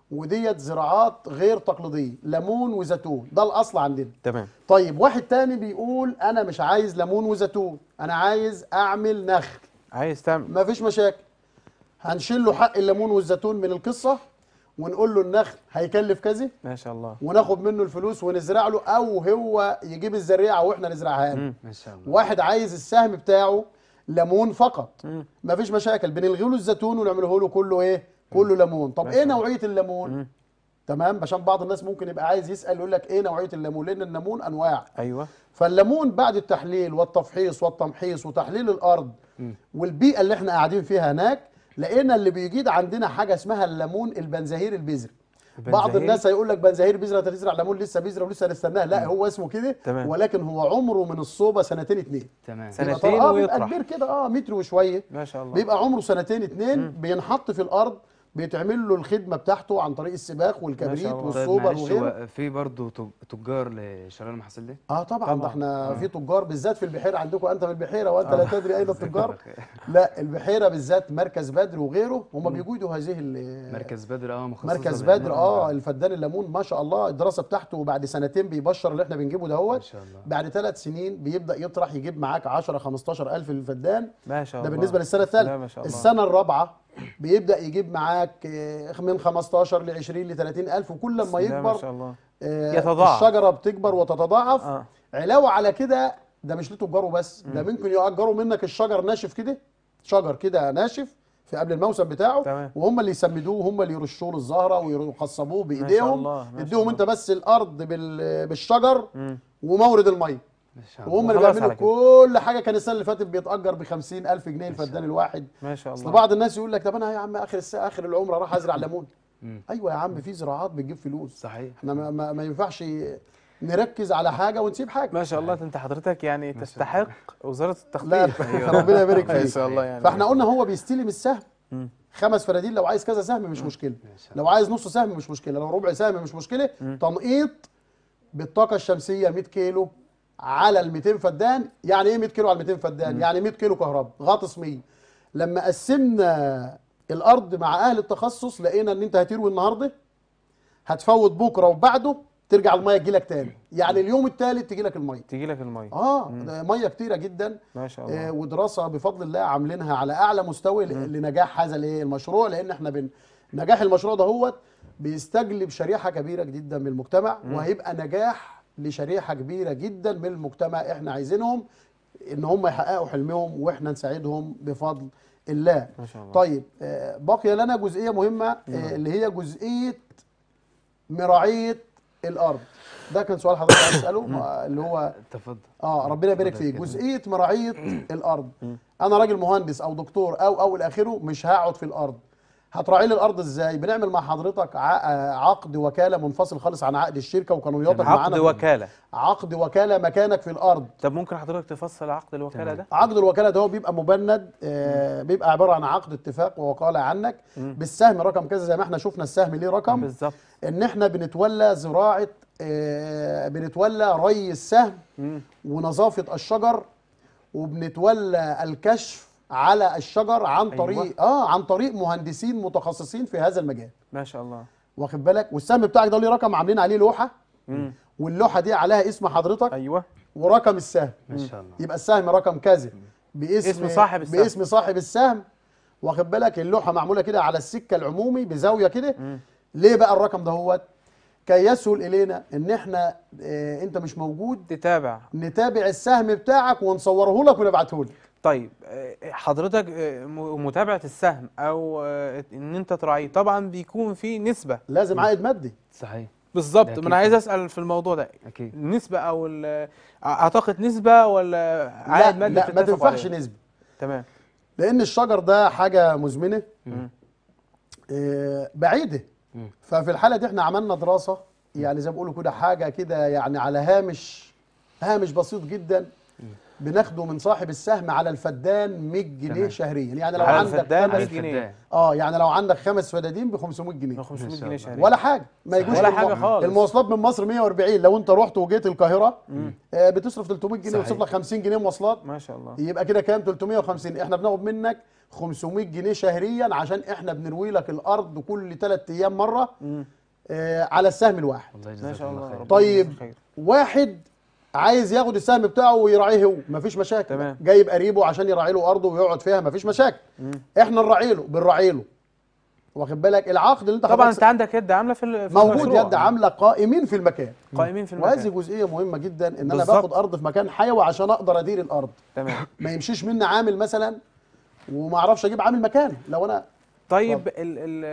وديت زراعات غير تقليديه ليمون وزيتون ده الاصل عندنا تمام طيب واحد تاني بيقول انا مش عايز ليمون وزيتون انا عايز اعمل نخل عايز تعمل مفيش مشاكل هنشيل له حق الليمون والزيتون من القصه ونقول له النخل هيكلف كذا ما شاء الله وناخد منه الفلوس ونزرع له او هو يجيب الزريعه واحنا نزرعها له ما شاء الله واحد عايز السهم بتاعه ليمون فقط مم. مفيش مشاكل بنلغي له الزيتون ونعمله له كله ايه كله ليمون طب ما ايه شاء الله. نوعيه الليمون تمام عشان بعض الناس ممكن يبقى عايز يسال يقول لك ايه نوعيه الليمون لان الليمون انواع ايوه فالليمون بعد التحليل والتفحيص والتمحيص وتحليل الارض والبيئه اللي احنا قاعدين فيها هناك لقينا اللي بيجيد عندنا حاجه اسمها الليمون البنزهير البذري بعض البنزهير؟ الناس هيقول لك بنزهير بذره انت تزرع ليمون لسه بذره ولسه هنستناه لا هو اسمه كده تمام. ولكن هو عمره من الصوبه سنتين اتنين تمام سنة- بيبقى سنتين طر- اه بيبقى ويطرح. كبير كده اه متر وشويه ما شاء الله بيبقى عمره سنتين اتنين بينحط في الارض بيتعمل له الخدمه بتاعته عن طريق السباخ والكبريت الله. طيب والصوبر معلش وغيره هو في برضه تجار لشراء المحاصيل دي؟ اه طبعا, طبعاً. ده احنا آه. في تجار بالذات في البحيره عندكم انت من البحيره وانت لا تدري اين التجار لا البحيره بالذات مركز بدر وغيره هم بيجودوا هذه ال- مركز بدر اه مخصص مركز بدر اه الفدان الليمون ما شاء الله الدراسه بتاعته بعد سنتين بيبشر اللي احنا بنجيبه ما دهوت شاء الله بعد ثلاث سنين بيبدا يطرح يجيب معاك 10 15 الف الفدان ما شاء ده الله بالنسبه للسنه لا الثالثه ما شاء الله السنه الرابعه بيبدا يجيب معاك آه، من 15 ل 20 ل 30 الف وكل ما لا ما يكبر شاء الله آه، يتضاعف. الشجره بتكبر وتتضاعف اه علاوه على كده ده مش لتجاره بس ده ممكن يأجروا منك الشجر ناشف كده شجر كده ناشف في قبل الموسم بتاعه تمام. وهم اللي يسمدوه وهم اللي يرشوه له الزهره ويخصبوه بايديهم الله، ما شاء يديهم الله. انت بس الارض بال- بالشجر مم. ومورد الميه ما شاء الله وهم اللي وخلاص بيعملوا على كل حاجه كان السنه اللي فاتت بيتاجر ب 50000 جنيه الفدان الواحد ما شاء اصل الله بعض الناس يقول لك طب انا يا عم اخر السنه اخر العمر راح ازرع ليمون مم. ايوه يا عم في زراعات بتجيب فلوس صحيح احنا ما, ما, ما ينفعش نركز على حاجه ونسيب حاجه ما شاء الله انت حضرتك يعني ما شاء تستحق وزاره لا التخطيط ربنا يبارك ما فيك شاء الله يعني فاحنا قلنا هو بيستلم السهم مم. خمس فناديل لو عايز كذا سهم مش مشكله ما شاء الله لو عايز نص سهم مش مشكله لو ربع سهم مش مشكله تنقيط بالطاقه الشمسيه 100 كيلو على ال 200 فدان يعني ايه 100 كيلو على 200 فدان يعني 100 كيلو كهرباء غاطس 100 لما قسمنا الارض مع اهل التخصص لقينا ان انت هتروي النهارده هتفوت بكره وبعده ترجع الميه تجي لك تاني يعني اليوم الثالث تجي لك الميه تيجي لك الميه اه ده ميه كتيره جدا ما شاء آه، الله ودراسه بفضل الله عاملينها على اعلى مستوى ل- لنجاح هذا الايه المشروع لان احنا بن نجاح المشروع ده هو بيستجلب شريحه كبيره جدا من المجتمع وهيبقى نجاح لشريحه كبيره جدا من المجتمع احنا عايزينهم ان هم يحققوا حلمهم واحنا نساعدهم بفضل الله ما شاء الله طيب آه، بقي لنا جزئيه مهمه آه، اللي هي جزئيه مراعيه الارض ده كان سؤال حضرتك عايز تساله آه، اللي هو تفضل اه ربنا يبارك اتفضل فيك كده. جزئيه مراعيه الارض انا راجل مهندس او دكتور او او الى اخره مش هقعد في الارض هتراعي لي الارض ازاي بنعمل مع حضرتك ع- آه، عقد وكاله منفصل خالص عن عقد الشركه وقانونياتك عقد معانا وكاله عقد وكاله مكانك في الارض طب ممكن حضرتك تفصل عقد الوكاله تمام. ده عقد الوكاله ده هو بيبقى مبند آه بيبقى عباره عن عقد اتفاق ووكاله عنك بالسهم رقم كذا زي ما احنا شفنا السهم ليه رقم بالظبط ان احنا بنتولى زراعه آه بنتولى ري السهم مم. ونظافه الشجر وبنتولى الكشف على الشجر عن أيوة. طريق اه عن طريق مهندسين متخصصين في هذا المجال ما شاء الله واخد بالك والسهم بتاعك ده ليه رقم عاملين عليه لوحه مم. واللوحه دي عليها اسم حضرتك ايوه ورقم السهم ما شاء الله يبقى السهم رقم كذا باسم اسم صاحب السهم. باسم صاحب السهم واخد بالك اللوحه معموله كده على السكه العمومي بزاويه كده ليه بقى الرقم ده هو كي يسهل الينا ان احنا اه انت مش موجود تتابع نتابع السهم بتاعك ونصوره لك ونبعته لك طيب آه، حضرتك آه، م- متابعه السهم او آه، ان انت تراعيه طبعا بيكون في نسبه لازم عائد مادي صحيح بالظبط ده ما أكيد انا عايز طبعاً. اسال في الموضوع ده اكيد النسبه او ال- اعتقد نسبه ولا عائد لا, مادي لا ما بتتفقوا تنفعش عليه؟ نسبه تمام لان الشجر ده حاجه مزمنه مم. آه، بعيده مم. ففي الحاله دي احنا عملنا دراسه يعني زي ما بيقولوا كده حاجه كده يعني على هامش هامش بسيط جدا بناخده من صاحب السهم على الفدان 100 جنيه تمام. شهريا يعني لو على عندك الفدان خمس 100 جنيه اه يعني لو عندك خمس فدادين ب 500 جنيه 500 ما شاء جنيه الله. شهريا ولا حاجه ما يجوش ولا المو- حاجة خالص. المواصلات من مصر 140 لو انت رحت وجيت القاهره آه بتصرف 300 جنيه صحيح. وتصرف لك 50 جنيه مواصلات ما شاء الله يبقى كده كام 350 احنا بناخد منك 500 جنيه شهريا عشان احنا بنروي لك الارض كل 3 ايام مره آه على السهم الواحد والله ما جزاك شاء الله الله خير ربنا طيب يجزيك خير. واحد عايز ياخد السهم بتاعه ويراعيه هو مفيش مشاكل تمام. جايب قريبه عشان يراعي له ارضه ويقعد فيها مفيش مشاكل احنا نراعي له بنراعي له واخد بالك العقد اللي انت طبعا حضرتك انت عندك يد عامله في ال- في موجود المشروع. يد عامله قائمين في المكان قائمين في وهذه المكان جزئيه مهمه جدا ان انا بالظبط. باخد ارض في مكان حيوي عشان اقدر ادير الارض تمام ما يمشيش مني عامل مثلا وما اعرفش اجيب عامل مكاني لو انا طيب ال ال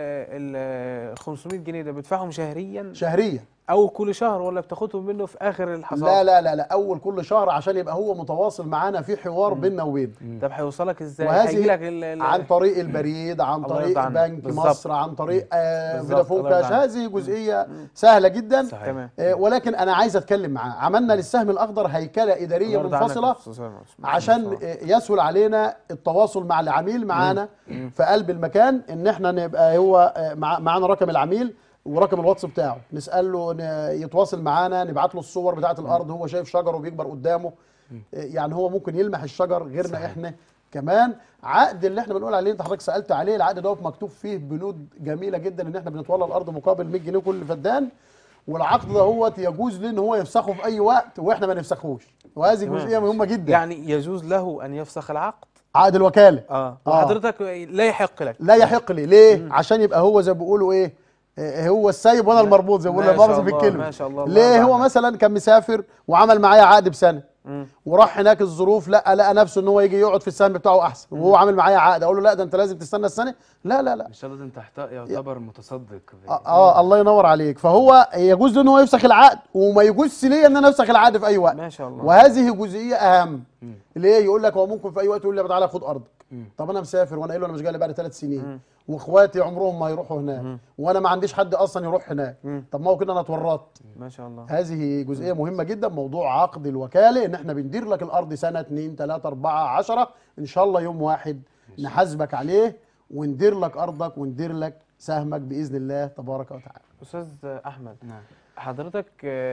ال 500 جنيه ده بدفعهم شهريا شهريا او كل شهر ولا بتاخدهم منه في اخر الحصاد لا لا لا لا اول كل شهر عشان يبقى هو متواصل معانا في حوار بيننا وبينه طب هيوصلك ازاي وهذه هيجيلك ال- ال- عن طريق البريد عن الله طريق يرضى عنك. بنك بالظبط. مصر عن طريق آه بالظبط. فودافون الله يرضى كاش عنك. هذه جزئيه سهله جدا صحيح. تمام آه ولكن انا عايز اتكلم معاه عملنا للسهم الاخضر هيكله اداريه الله يرضى عنك منفصله يا أستاذ سامع. عشان آه، يسهل علينا التواصل مع العميل معانا في قلب المكان ان احنا نبقى هو آه، مع- معانا رقم العميل ورقم الواتس بتاعه نسال له ن- يتواصل معانا نبعت له الصور بتاعه الارض هو شايف شجره بيكبر قدامه آه، يعني هو ممكن يلمح الشجر غيرنا صحيح. احنا كمان عقد اللي احنا بنقول عليه انت حضرتك سالت عليه العقد ده مكتوب فيه بنود جميله جدا ان احنا بنتولى الارض مقابل 100 جنيه كل فدان والعقد ده هو يجوز له ان هو يفسخه في اي وقت واحنا ما نفسخوش وهذه تمام. جزئيه مهمه جدا يعني يجوز له ان يفسخ العقد عقد الوكاله اه آه. وحضرتك لا يحق لك لا يحق لي ليه عشان يبقى هو زي ما بيقولوا ايه آه، هو السايب وانا المربوط زي ما بيقولوا ما شاء لفظ في الله، الكلمه ما شاء الله، الله ليه يرضى هو عنك. مثلا كان مسافر وعمل معايا عقد بسنه مم. وراح هناك الظروف لا لقى نفسه ان هو يجي يقعد في السهم بتاعه احسن وهو عامل معايا عقد اقول له لا ده انت لازم تستنى السنه لا لا لا ان شاء الله ده انت تحت- يعتبر متصدق اه, آه الله ينور عليك فهو يجوز له ان هو يفسخ العقد وما يجوزش لي ان انا افسخ العقد في اي وقت ما شاء الله وهذه جزئيه اهم ليه يقول لك هو ممكن في اي وقت يقول لي تعالى خد ارضك طب انا مسافر وانا قايل له انا مش جاي لي بعد ثلاث سنين واخواتي عمرهم ما يروحوا هناك وانا ما عنديش حد اصلا يروح هناك طب ما هو كده انا اتورطت ما شاء الله هذه جزئيه مهمه جدا موضوع عقد الوكاله ان احنا بندير لك الارض سنه 2 3 4 10 ان شاء الله يوم واحد نحاسبك عليه وندير لك ارضك وندير لك سهمك باذن الله تبارك وتعالى استاذ احمد نعم حضرتك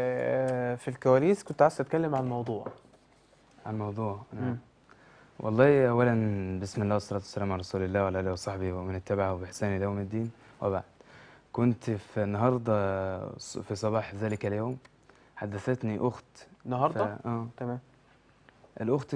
آه، في الكواليس كنت عايز تتكلم عن موضوع عن الموضوع نعم والله اولا بسم الله والصلاه والسلام على رسول الله وعلى اله وصحبه ومن اتبعه باحسان الى يوم الدين وبعد كنت في النهارده ص- في صباح ذلك اليوم حدثتني اخت النهارده ف- اه تمام الأخت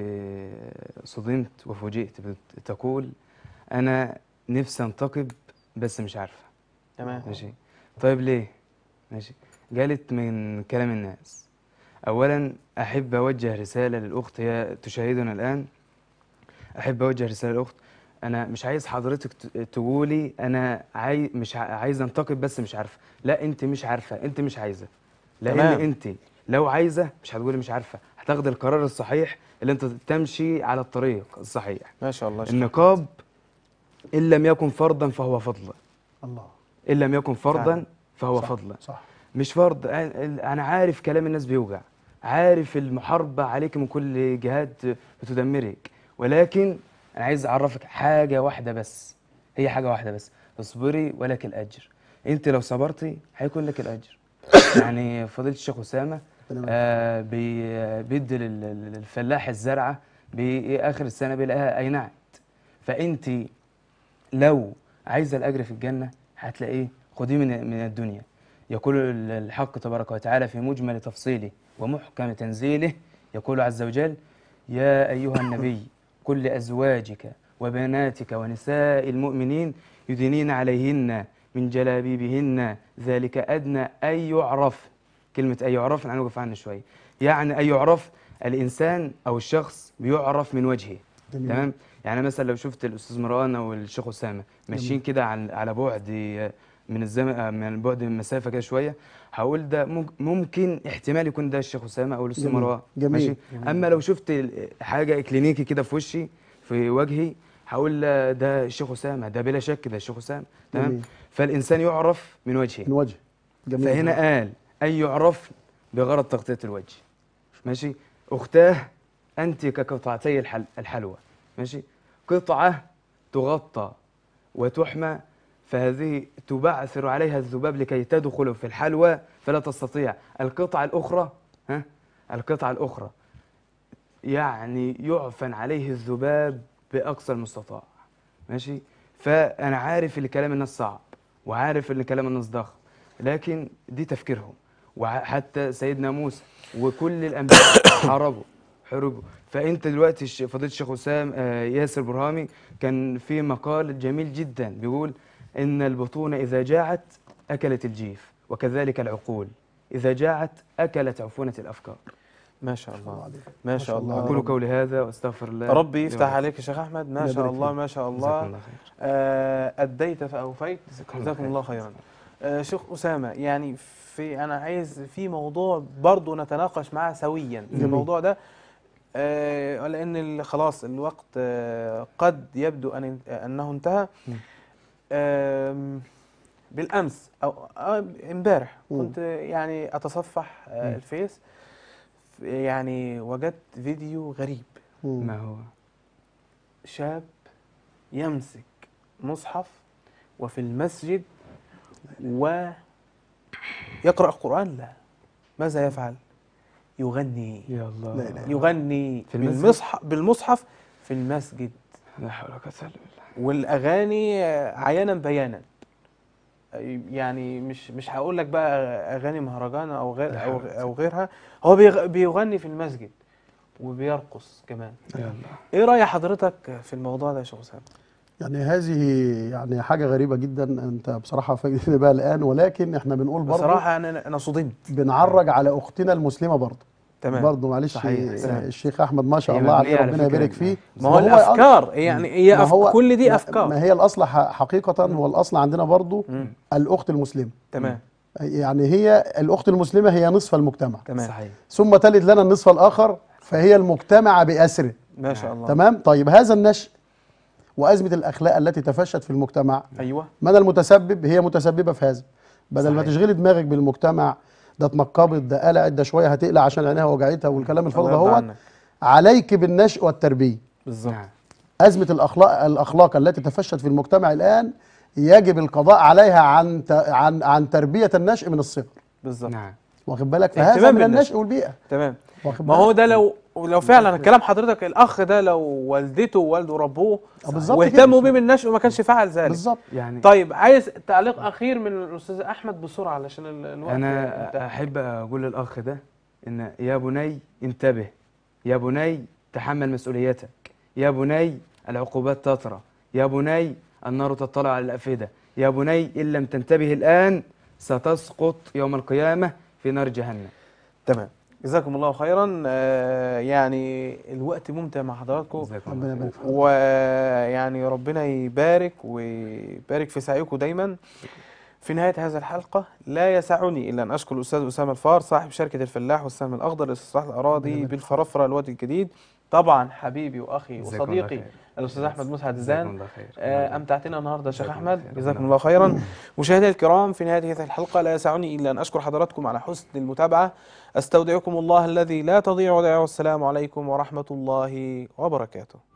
صدمت وفوجئت بت- تقول أنا نفسي أنتقب بس مش عارفة تمام ماشي طيب ليه ماشي قالت من كلام الناس أولا أحب أوجه رسالة للأخت هي تشاهدنا الآن أحب أوجه رسالة للأخت أنا مش عايز حضرتك ت- تقولي أنا عاي... مش ع... عايز أنتقب بس مش عارفة لا أنت مش عارفة أنت مش عايزة لأن تمام. أنت لو عايزة مش هتقولي مش عارفة هتاخدي القرار الصحيح اللي أنت تمشي على الطريق الصحيح ما شاء الله النقاب إن لم يكن فرضا فهو فضلا الله إن لم يكن فرضا فعلا. فهو صح. فضلا صح مش فرض انا عارف كلام الناس بيوجع عارف المحاربه عليك من كل جهات بتدمرك ولكن انا عايز اعرفك حاجه واحده بس هي حاجه واحده بس اصبري ولك الاجر انت لو صبرتي هيكون لك الاجر يعني فضيله الشيخ اسامه تمام. آه بي- بيدي لل- لل- للفلاح الزرعه باخر السنه بيلاقيها اينعت فانت لو عايزه الاجر في الجنه هتلاقيه خديه من من الدنيا يقول الحق تبارك وتعالى في مجمل تفصيله ومحكم تنزيله يقول عز وجل يا ايها النبي قل لازواجك وبناتك ونساء المؤمنين يدنين عليهن من جلابيبهن ذلك ادنى ان يعرف كلمه ان يعرف انا نوقف عنه شويه يعني ان يعرف الانسان او الشخص بيعرف من وجهه جميل. تمام يعني مثلا لو شفت الاستاذ مروان او الشيخ اسامه ماشيين كده عن- على بعد من الزمن من بعد مسافه كده شويه هقول ده ممك- ممكن احتمال يكون ده الشيخ اسامه او الاستاذ جميل. مروان جميل. ماشي اما لو شفت ال- حاجه كلينيكي كده في وشي في وجهي هقول لا ده الشيخ اسامه ده بلا شك ده الشيخ اسامه تمام جميل. فالانسان يعرف من وجهه من وجه جميل فهنا قال أن يعرف بغرض تغطية الوجه ماشي أختاه أنت كقطعتي الحل الحلوى ماشي قطعة تغطى وتحمى فهذه تبعثر عليها الذباب لكي تدخل في الحلوى فلا تستطيع القطعة الأخرى ها القطعة الأخرى يعني يعفن عليه الذباب بأقصى المستطاع ماشي فأنا عارف ان كلام الناس صعب وعارف ان كلام الناس ضخم لكن دي تفكيرهم وحتى سيدنا موسى وكل الأنبياء حاربوا حروبه فانت دلوقتي الش- فضيله الشيخ وسام آه، ياسر برهامي كان في مقال جميل جدا بيقول ان البطون اذا جاعت اكلت الجيف وكذلك العقول اذا جاعت اكلت عفونه الافكار ما شاء الله ما شاء الله اقول قولي هذا واستغفر الله ربي لي يفتح ولكم. عليك يا شيخ احمد ما الله شاء يبارك الله فيك. ما شاء جزاكم الله الله خير آه، أديت فأوفيت جزاكم جزاكم خير. الله خيرا آه، شيخ أسامة يعني في أنا عايز في موضوع برضو نتناقش معاه سويا في جميل. الموضوع ده آه، لأن ال- خلاص الوقت آه، قد يبدو أن أنه انتهى مم. آم، بالأمس أو آه، امبارح مم. كنت يعني أتصفح آه، مم. الفيس يعني وجدت فيديو غريب مم. ما هو شاب يمسك مصحف وفي المسجد ويقرأ القرآن لا ماذا يفعل يغني يا الله لا إله يغني في المسجد؟ بالمصحف بالمصحف في المسجد لا حول ولا قوه الا بالله والأغاني عيانا بيانا يعني مش مش هقول لك بقى أغاني مهرجان أو غير لا أو, حول ولا أو غيرها هو بيغ- بيغني في المسجد وبيرقص كمان يا الله ايه رأي حضرتك في الموضوع ده يا شيخ أسامة؟ يعني هذه يعني حاجة غريبة جدا انت بصراحة فاجئتني بقى الآن ولكن احنا بنقول برضه بصراحة أنا أنا صدمت بنعرج على أختنا المسلمة برضه تمام برضه معلش صحيح، تمام. الشيخ أحمد ما شاء هي الله مبنية عليه على ربنا فكرة يبارك إن- فيه ما هو وهو الافكار يعني هي ما أف... هو كل دي ما- افكار ما هي الأصل ح- حقيقة هو الأصل عندنا برضه مم. الأخت المسلمة تمام يعني هي الأخت المسلمة هي نصف المجتمع تمام صحيح ثم تلد لنا النصف الآخر فهي المجتمع بأسره ما شاء الله تمام طيب هذا النشء وأزمة الأخلاق التي تفشت في المجتمع ايوه من المتسبب هي متسببة في هذا بدل ما صحيح. تشغلي دماغك بالمجتمع ده اتنقبت ده قلعت ده شويه هتقلع عشان عينيها وجعتها والكلام الفاضي الله يرضى ده عنك. عليك بالنشء والتربيه بالظبط نعم ازمه الاخلاق الاخلاق التي تفشت في المجتمع الان يجب القضاء عليها عن ت- عن عن تربيه النشء من الصغر بالظبط نعم واخد بالك فهذا اهتمام من بالنشء. النشء والبيئه تمام واخد ما هو بالك؟ ده لو لو فعلا كلام حضرتك الاخ ده لو والدته ووالده ربوه آه، بالظبط واهتموا كده. بيه من النشء وما كانش فعل ذلك بالظبط يعني طيب عايز تعليق اخير من الاستاذ احمد بسرعه علشان ال- الوقت انا انتهى. احب اقول للاخ ده ان يا بني انتبه يا بني تحمل مسؤوليتك يا بني العقوبات تطرى يا بني النار تطلع على الافئده يا بني ان لم تنتبه الان ستسقط يوم القيامه في نار جهنم تمام جزاكم الله خيرا آه يعني الوقت ممتع مع حضراتكم جزاكم ربنا الله خير. يبارك فيك ويعني ربنا يبارك ويبارك في سعيكم دايما في نهاية هذه الحلقة لا يسعني إلا أن أشكر الأستاذ أسامة الفار صاحب شركة الفلاح والسهم الأخضر لاستصلاح الأراضي بالفرافرة الوادي الجديد طبعا حبيبي وأخي جزاكم الله وصديقي خير. الأستاذ أحمد مسعد جزاكم الزان الله خير آه، أمتعتنا النهاردة يا شيخ جزاكم الله أحمد خير. جزاكم ربنا الله خيرا مشاهدينا الكرام في نهاية هذه الحلقة لا يسعني إلا أن أشكر حضراتكم على حسن المتابعة أستودعكم الله الذي لا تضيع ودائعه والسلام عليكم ورحمة الله وبركاته